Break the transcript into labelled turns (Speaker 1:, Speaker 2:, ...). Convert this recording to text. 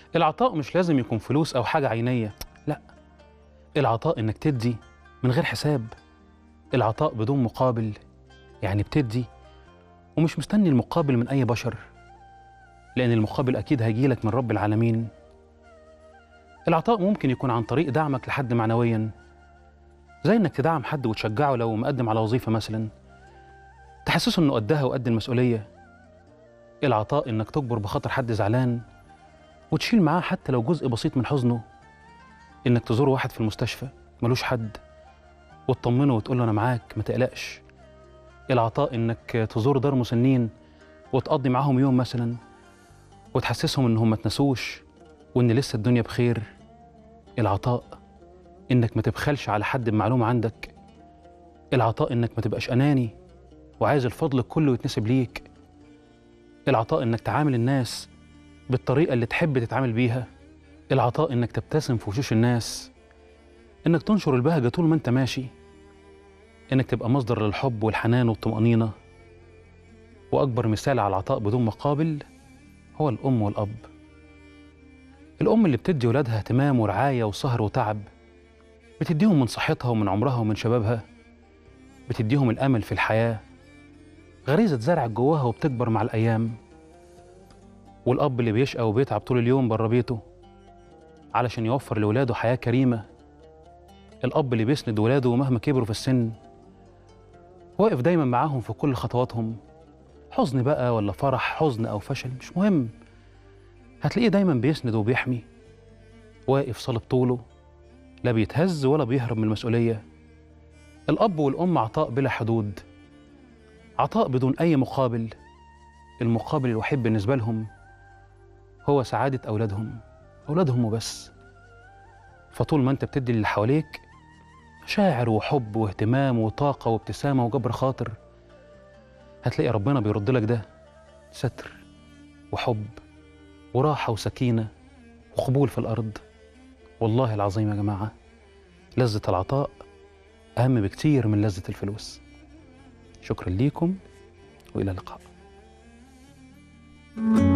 Speaker 1: العطاء مش لازم يكون فلوس أو حاجة عينية لا العطاء إنك تدي من غير حساب العطاء بدون مقابل يعني بتدي ومش مستني المقابل من أي بشر لأن المقابل أكيد هيجيلك من رب العالمين العطاء ممكن يكون عن طريق دعمك لحد معنويا زي إنك تدعم حد وتشجعه لو مقدم على وظيفة مثلا تحسسه إنه قدها وقد المسؤولية العطاء إنك تجبر بخاطر حد زعلان وتشيل معاه حتى لو جزء بسيط من حزنه إنك تزور واحد في المستشفى ملوش حد وتطمنه وتقول له أنا معاك ما تقلقش العطاء إنك تزور دار مسنين وتقضي معاهم يوم مثلا وتحسسهم إنهم ما تنسوش وإن لسه الدنيا بخير العطاء إنك ما تبخلش على حد بمعلومة عندك العطاء إنك ما تبقاش أناني وعايز الفضل كله يتنسب ليك العطاء إنك تعامل الناس بالطريقة اللي تحب تتعامل بيها العطاء إنك تبتسم في وشوش الناس إنك تنشر البهجة طول ما أنت ماشي إنك تبقى مصدر للحب والحنان والطمأنينة وأكبر مثال على العطاء بدون مقابل هو الأم والأب الأم اللي بتدي ولادها اهتمام ورعاية وسهر وتعب بتديهم من صحتها ومن عمرها ومن شبابها بتديهم الأمل في الحياة غريزة زرعت جواها وبتكبر مع الأيام والأب اللي بيشقى وبيتعب طول اليوم بره بيته علشان يوفر لولاده حياة كريمة الأب اللي بيسند ولاده مهما كبروا في السن واقف دايما معاهم في كل خطواتهم حزن بقى ولا فرح حزن أو فشل مش مهم هتلاقيه دايما بيسند وبيحمي واقف صلب طوله لا بيتهز ولا بيهرب من المسؤولية الأب والأم عطاء بلا حدود عطاء بدون أي مقابل المقابل الوحيد بالنسبة لهم هو سعادة أولادهم أولادهم وبس فطول ما أنت بتدي اللي حواليك مشاعر وحب واهتمام وطاقة وابتسامة وجبر خاطر هتلاقي ربنا بيرد لك ده ستر وحب وراحة وسكينة وقبول في الأرض والله العظيم يا جماعة لذة العطاء أهم بكتير من لذة الفلوس شكرا ليكم وإلى اللقاء
Speaker 2: thank you